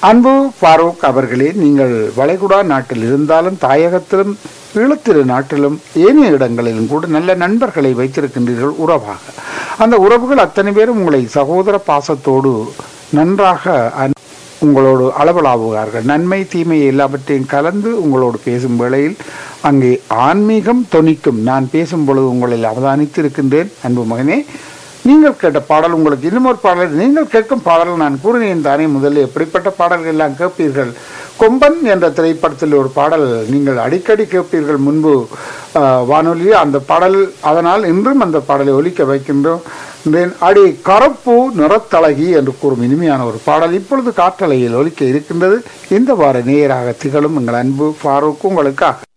அன்பு ஃபாரூக் அவர்களே நீங்கள் வளைகுடா நாட்டில் இருந்தாலும் தாயகத்திலும் ஈழத்திரு நாட்டிலும் ஏனைய இடங்களிலும் கூட நல்ல நண்பர்களை வைத்திருக்கின்றீர்கள் உறவாக அந்த உறவுகள் அத்தனை பேரும் உங்களை சகோதர பாசத்தோடு நன்றாக அன்- உங்களோடு அளவலாவுகிறார்கள் நன்மை தீமை எல்லாவற்றையும் கலந்து உங்களோடு பேசும் வேளையில் அங்கே ஆன்மீகம் தொனிக்கும் நான் பேசும் பொழுது உங்களை அவதானித்து இருக்கின்றேன் அன்பு மகனே நீங்கள் கேட்ட பாடல் உங்களுக்கு இன்னும் ஒரு பாடல் நீங்கள் கேட்கும் பாடல் நான் கூறினேன் தானே முதல்ல எப்படிப்பட்ட பாடல்கள் எல்லாம் கேட்பீர்கள் கொம்பன் என்ற திரைப்படத்தில் ஒரு பாடல் நீங்கள் அடிக்கடி கேட்பீர்கள் முன்பு ஆஹ், வானொலியில் அந்த பாடல் அதனால் இன்றும் அந்த பாடலை ஒலிக்க வைக்கின்றோம் என்றேன். அடி கரப்பு நிறத்தழகி என்று கூறும் இனிமையான ஒரு பாடல் இப்பொழுது காற்றலையில் ஒலிக்க இருக்கின்றது இந்த வார நேயராக திகழும் எங்கள் அன்பு ஃபாரூக் உங்களுக்காக